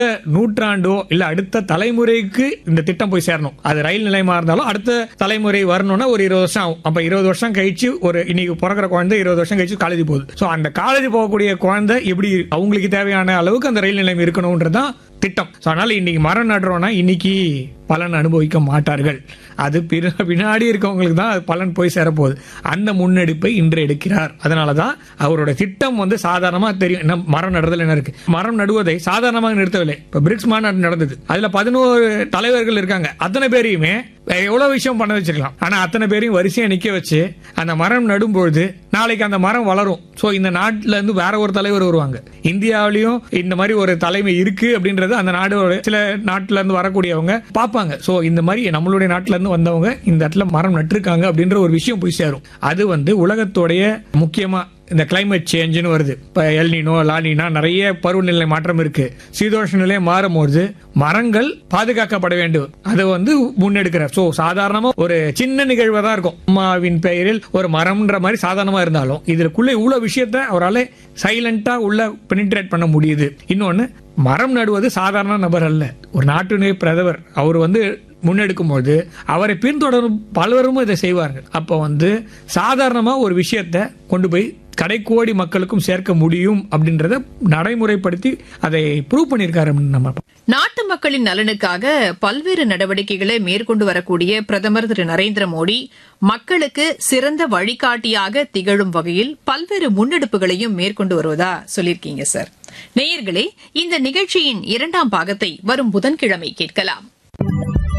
நூற்றாண்டோ இல்ல அடுத்த தலைமுறைக்கு இந்த திட்டம் போய் சேரணும் அது ரயில் நிலையமா இருந்தாலும் அடுத்த தலைமுறை வரணும்னா ஒரு இருபது வருஷம் ஆகும் அப்ப இருபது வருஷம் கழிச்சு ஒரு இன்னைக்கு பிறக்கிற குழந்தை இருபது வருஷம் கழிச்சு காலேஜ் போகுது சோ அந்த காலேஜ் போகக்கூடிய குழந்தை எப்படி அவங்களுக்கு தேவையான அளவுக்கு அந்த ரயில் நிலையம் இருக்கணும்ன்றதுதான் திட்டம் ஸோ அதனால இன்னைக்கு மரம் நடுறோம்னா இன்னைக்கு பலன் அனுபவிக்க மாட்டார்கள் அது பிற- பின்னாடி இருக்கவங்களுக்கு தான் அது பலன் போய் சேரப்போகுது அந்த முன்னெடுப்பை இன்று எடுக்கிறார் அதனால தான் அவரோட திட்டம் வந்து சாதாரணமாக தெரியும் என்ன மரம் நடுறதுல என்ன இருக்கு மரம் நடுவதை சாதாரணமாக நிறுத்தவில்லை இப்போ பிரிக்ஸ் மாநாடு நடந்தது அதுல பதினோரு தலைவர்கள் இருக்காங்க அத்தனை பேரையுமே எவ்வளவு விஷயம் பண்ண வச்சிருக்கலாம் ஆனா அத்தனை பேரையும் வரிசையா நிக்க வச்சு அந்த மரம் நடும்பொழுது நாளைக்கு அந்த மரம் வளரும் சோ இந்த நாட்டுல இருந்து வேற ஒரு தலைவர் வருவாங்க இந்தியாவிலயும் இந்த மாதிரி ஒரு தலைமை இருக்கு அப்படின்றது அந்த நாடோட சில நாட்டுல இருந்து வரக்கூடியவங்க பார்ப்பாங்க சோ இந்த மாதிரி நம்மளுடைய நாட்டுல இருந்து வந்தவங்க இந்த இடத்துல மரம் நட்டிருக்காங்க அப்படின்ற ஒரு விஷயம் போய் சேரும் அது வந்து உலகத்தோடைய முக்கியமா இந்த கிளைமேட் சேஞ்சுன்னு வருது இப்போ எல்னினோ லானினா நிறைய பருவநிலை மாற்றம் இருக்கு சீதோஷ நிலை மாறும்போது மரங்கள் பாதுகாக்கப்பட வேண்டும் அதை வந்து முன்னெடுக்கிறார் ஸோ சாதாரணமா ஒரு சின்ன நிகழ்வாக தான் இருக்கும் அம்மாவின் பெயரில் ஒரு மரம்ன்ற மாதிரி சாதாரணமா இருந்தாலும் இதுக்குள்ள இவ்வளவு விஷயத்த அவரால் சைலண்டா உள்ள பெனிட்ரேட் பண்ண முடியுது இன்னொன்னு மரம் நடுவது சாதாரண நபர் அல்ல ஒரு நாட்டினுடைய பிரதமர் அவர் வந்து முன்னெடுக்கும் போது அவரை பின்தொடரும் பலரும் இதை செய்வார்கள் அப்போ வந்து சாதாரணமா ஒரு விஷயத்த கொண்டு போய் கடைக்கோடி மக்களுக்கும் சேர்க்க முடியும் அப்படின்றத நடைமுறைப்படுத்தி அதை ப்ரூவ் பண்ணியிருக்காரு அப்படின்னு நம்ம நாட்டு மக்களின் நலனுக்காக பல்வேறு நடவடிக்கைகளை மேற்கொண்டு வரக்கூடிய பிரதமர் திரு நரேந்திர மோடி மக்களுக்கு சிறந்த வழிகாட்டியாக திகழும் வகையில் பல்வேறு முன்னெடுப்புகளையும் மேற்கொண்டு வருவதா சொல்லியிருக்கீங்க சார் நேயர்களே இந்த நிகழ்ச்சியின் இரண்டாம் பாகத்தை வரும் புதன்கிழமை கேட்கலாம்